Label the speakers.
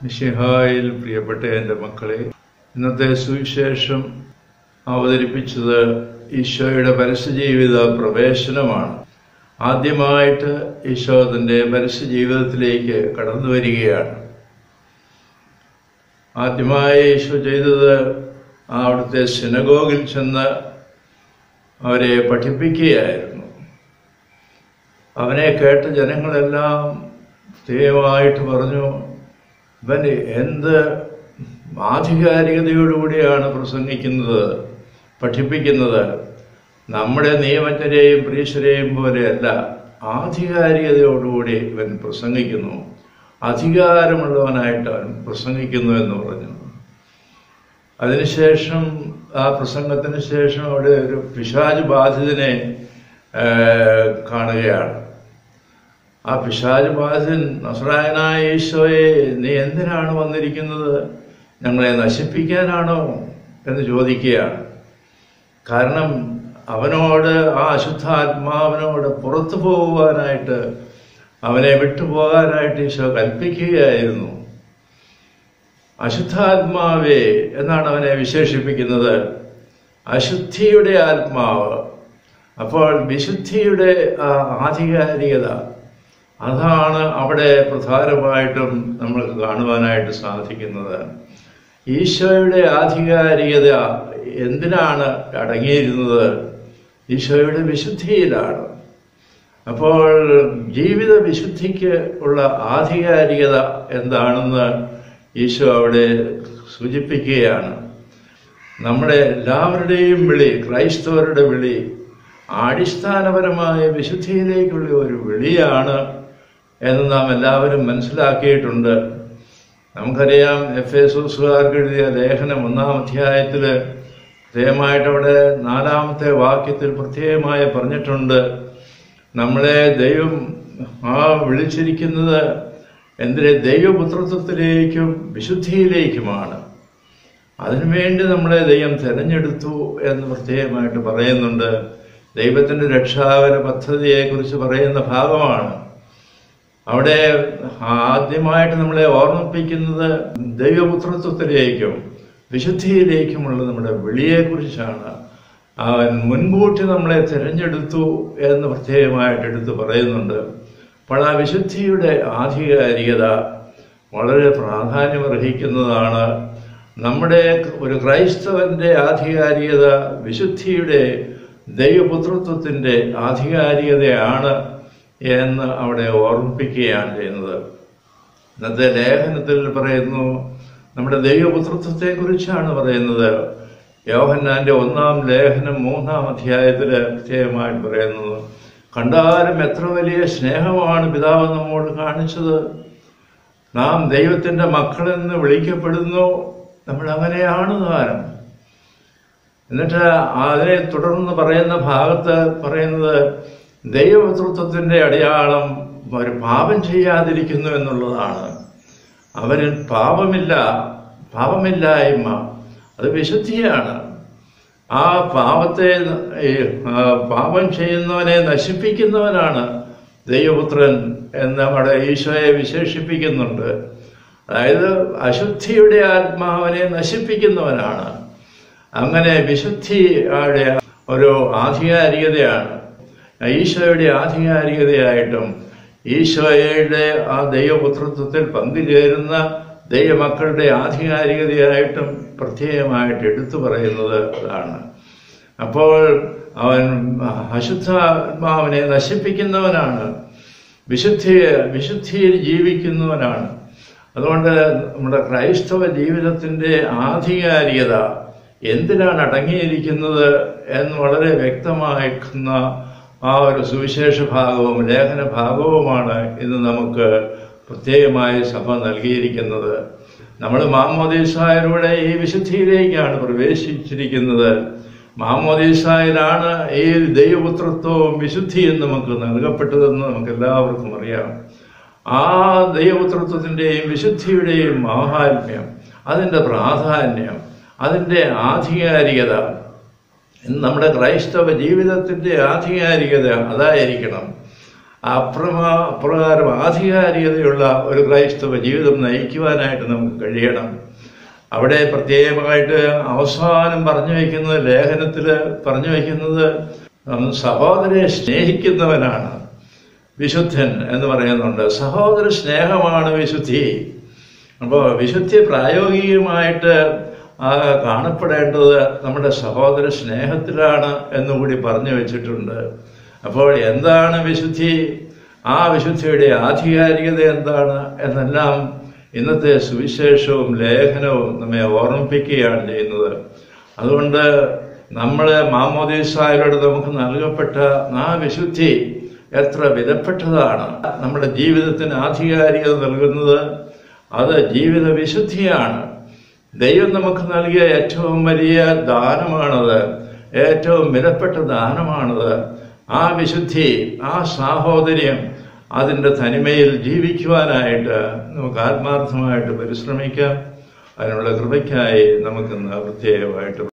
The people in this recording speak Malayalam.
Speaker 1: മിശിഹായിൽ പ്രിയപ്പെട്ട എൻ്റെ മക്കളെ ഇന്നത്തെ സുവിശേഷം അവതരിപ്പിച്ചത് ഈശോയുടെ പരസ്യജീവിത പ്രവേശനമാണ് ആദ്യമായിട്ട് ഈശോ തൻ്റെ പരസ്യജീവിതത്തിലേക്ക് കടന്നു വരികയാണ് ആദ്യമായി ഈശോ ചെയ്തത് അവിടുത്തെ സിനഗോഗിൽ ചെന്ന് അവരെ പഠിപ്പിക്കുകയായിരുന്നു അവനെ കേട്ട ജനങ്ങളെല്ലാം പ്രത്യേകമായിട്ട് പറഞ്ഞു ഇവൻ എന്ത് ആധികാരികതയോടുകൂടിയാണ് പ്രസംഗിക്കുന്നത് പഠിപ്പിക്കുന്നത് നമ്മുടെ നിയമജ്ഞരെയും പ്രീശരെയും പോലെയല്ല ആധികാരികതയോടുകൂടി ഇവൻ പ്രസംഗിക്കുന്നു അധികാരമുള്ളവനായിട്ട് അവൻ പ്രസംഗിക്കുന്നു എന്ന് പറഞ്ഞു അതിനുശേഷം ആ പ്രസംഗത്തിന് ശേഷം അവിടെ ഒരു പിശാജ് ബാധിതനെ കാണുകയാണ് ആ പിശാജ് ബാധിതൻ നസ്രായനായ ഈശോയെ നീ എന്തിനാണ് വന്നിരിക്കുന്നത് ഞങ്ങളെ നശിപ്പിക്കാനാണോ എന്ന് ചോദിക്കുകയാണ് കാരണം അവനോട് ആ അശുദ്ധാത്മാവിനോട് പുറത്തു പോകുവാനായിട്ട് അവനെ വിട്ടുപോകാനായിട്ട് ഈശോ കൽപ്പിക്കുകയായിരുന്നു അശുദ്ധാത്മാവേ എന്നാണ് അവനെ വിശേഷിപ്പിക്കുന്നത് അശുദ്ധിയുടെ ആത്മാവ് അപ്പോൾ വിശുദ്ധിയുടെ ആധികാരികത അതാണ് അവിടെ പ്രധാനമായിട്ടും നമ്മൾക്ക് കാണുവാനായിട്ട് സാധിക്കുന്നത് ഈശോയുടെ ആധികാരികത എന്തിനാണ് അടങ്ങിയിരുന്നത് ഈശോയുടെ വിശുദ്ധിയിലാണ് അപ്പോൾ ജീവിത വിശുദ്ധിക്ക് ഉള്ള ആധികാരികത എന്താണെന്ന് ഈശോ അവിടെ സൂചിപ്പിക്കുകയാണ് നമ്മുടെ എല്ലാവരുടെയും വിളി ക്രൈസ്തവരുടെ വിളി അടിസ്ഥാനപരമായ വിശുദ്ധിയിലേക്കുള്ള ഒരു വിളിയാണ് എന്ന് നാം എല്ലാവരും മനസ്സിലാക്കിയിട്ടുണ്ട് നമുക്കറിയാം എഫ് എ സൂസുകാർക്ക് എഴുതിയ ലേഖനം ഒന്നാം അധ്യായത്തിൽ പ്രത്യേകമായിട്ട് അവിടെ നാലാമത്തെ വാക്യത്തിൽ പ്രത്യേകമായി പറഞ്ഞിട്ടുണ്ട് നമ്മളെ ദൈവം ആ വിളിച്ചിരിക്കുന്നത് എന്തിനെ ദൈവപുത്രത്വത്തിലേക്കും വിശുദ്ധിയിലേക്കുമാണ് അതിനുവേണ്ടി നമ്മളെ ദൈവം തിരഞ്ഞെടുത്തു എന്ന് പ്രത്യേകമായിട്ട് പറയുന്നുണ്ട് ദൈവത്തിൻ്റെ രക്ഷാകര പദ്ധതിയെക്കുറിച്ച് പറയുന്ന ഭാഗമാണ് അവിടെ ആദ്യമായിട്ട് നമ്മളെ ഓർമ്മിപ്പിക്കുന്നത് ദൈവപുത്രത്വത്തിലേക്കും വിശുദ്ധിയിലേക്കുമുള്ള നമ്മുടെ വിളിയെക്കുറിച്ചാണ് അവൻ മുൻകൂട്ടി നമ്മളെ തിരഞ്ഞെടുത്തു എന്ന് പ്രത്യേകമായിട്ട് എടുത്ത് പറയുന്നുണ്ട് അപ്പോൾ ആ വിശുദ്ധിയുടെ ആധികാരികത വളരെ പ്രാധാന്യമർഹിക്കുന്നതാണ് നമ്മുടെ ഒരു ക്രൈസ്തവന്റെ ആധികാരികത വിശുദ്ധിയുടെ ദൈവപുത്രത്വത്തിൻ്റെ ആധികാരികതയാണ് എന്ന് അവിടെ ഓർമ്മിപ്പിക്കുകയാണ് ചെയ്യുന്നത് ഇന്നത്തെ ലേഖനത്തിൽ പറയുന്നു നമ്മുടെ ദൈവപുത്രത്വത്തെക്കുറിച്ചാണ് പറയുന്നത് യോഹന്നാന്റെ ഒന്നാം ലേഖനം മൂന്നാം അധ്യായത്തിൽ പ്രത്യേകമായിട്ട് പറയുന്നത് കണ്ടാലും എത്ര വലിയ സ്നേഹമാണ് പിതാവ് നമ്മോട് കാണിച്ചത് നാം ദൈവത്തിൻ്റെ മക്കളെന്ന് വിളിക്കപ്പെടുന്നു നമ്മൾ അങ്ങനെയാണ് താരം എന്നിട്ട് അതിനെ തുടർന്ന് പറയുന്ന ഭാഗത്ത് പറയുന്നത് ദൈവപുത്രത്വത്തിൻ്റെ അടയാളം ഒരു പാപം ചെയ്യാതിരിക്കുന്നു എന്നുള്ളതാണ് അവരിൽ പാപമില്ല പാപമില്ലായ്മ അത് വിശുദ്ധിയാണ് ആ പാപത്തെ പാപം ചെയ്യുന്നവനെ നശിപ്പിക്കുന്നവനാണ് ദൈവപുത്രൻ എന്ന് അവിടെ ഈശോയെ വിശേഷിപ്പിക്കുന്നുണ്ട് അതായത് അശുദ്ധിയുടെ ആത്മാവിനെ നശിപ്പിക്കുന്നവനാണ് അങ്ങനെ വിശുദ്ധിയുടെ ഒരു ആധികാരികതയാണ് ഈശോയുടെ ആധികാരികതയായിട്ടും ഈശോയുടെ ആ ദൈവപുത്രത്വത്തിൽ പങ്കുചേരുന്ന ദൈവമക്കളുടെ ആധികാരികതയായിട്ടും പ്രത്യേകമായിട്ട് എടുത്തു പറയുന്നത് അതാണ് അപ്പോൾ അവൻ അശുദ്ധാത്മാവിനെ നശിപ്പിക്കുന്നവനാണ് വിശുദ്ധി വിശുദ്ധിയിൽ ജീവിക്കുന്നവനാണ് അതുകൊണ്ട് നമ്മുടെ ക്രൈസ്തവ ജീവിതത്തിൻ്റെ ആധികാരികത എന്തിനാണ് അടങ്ങിയിരിക്കുന്നത് എന്ന് വളരെ വ്യക്തമാക്കുന്ന ആ ഒരു സുവിശേഷ ഭാഗവും ലേഖന ഭാഗവുമാണ് ഇന്ന് നമുക്ക് പ്രത്യേകമായി സഭ നൽകിയിരിക്കുന്നത് നമ്മൾ മാമോദീസായരുടെ ഈ വിശുദ്ധിയിലേക്കാണ് പ്രവേശിച്ചിരിക്കുന്നത് മാമോദീസായിലാണ് ഈ ദൈവപുത്രത്വവും വിശുദ്ധിയും നമുക്ക് നൽകപ്പെട്ടതെന്ന് നമുക്ക് എല്ലാവർക്കും അറിയാം ആ ദൈവപുത്രത്വത്തിൻ്റെയും വിശുദ്ധിയുടെയും മാഹാത്മ്യം അതിൻ്റെ പ്രാധാന്യം അതിൻ്റെ ആധികാരികത നമ്മുടെ ക്രൈസ്തവ ജീവിതത്തിൻ്റെ ആധികാരികത അതായിരിക്കണം അപ്രമാ അപ്രകാരം ആധികാരികതയുള്ള ഒരു ക്രൈസ്തവ ജീവിതം നയിക്കുവാനായിട്ട് നമുക്ക് കഴിയണം അവിടെ പ്രത്യേകമായിട്ട് അവസാനം പറഞ്ഞു വയ്ക്കുന്നത് ലേഖനത്തിൽ പറഞ്ഞു വയ്ക്കുന്നത് സഹോദരെ സ്നേഹിക്കുന്നവനാണ് വിശുദ്ധൻ എന്ന് പറയുന്നുണ്ട് സഹോദര സ്നേഹമാണ് വിശുദ്ധി അപ്പോൾ വിശുദ്ധി പ്രായോഗികമായിട്ട് ആ കാണപ്പെടേണ്ടത് നമ്മുടെ സഹോദര സ്നേഹത്തിലാണ് എന്നുകൂടി പറഞ്ഞു വെച്ചിട്ടുണ്ട് അപ്പോൾ എന്താണ് വിശുദ്ധി ആ വിശുദ്ധിയുടെ ആധികാരികത എന്താണ് എന്നെല്ലാം ഇന്നത്തെ സുവിശേഷവും ലേഖനവും നമ്മെ ഓർമ്മിപ്പിക്കുകയാണ് ചെയ്യുന്നത് അതുകൊണ്ട് നമ്മളെ മാമോദീസായരോട് നമുക്ക് നൽകപ്പെട്ട ആ വിശുദ്ധി എത്ര വിധപ്പെട്ടതാണ് നമ്മുടെ ജീവിതത്തിന് ആധികാരികത നൽകുന്നത് അത് ജീവിത വിശുദ്ധിയാണ് ദൈവം നമുക്ക് നൽകിയ ഏറ്റവും വലിയ ദാനമാണത് ഏറ്റവും വിലപ്പെട്ട ദാനമാണത് ആ വിശുദ്ധി ആ സാഹോദര്യം അതിൻ്റെ തനിമയിൽ ജീവിക്കുവാനായിട്ട് നമുക്ക് ആത്മാർത്ഥമായിട്ട് പരിശ്രമിക്കാം അതിനുള്ള കൃപയ്ക്കായി നമുക്കിന്ന് പ്രത്യേകമായിട്ട്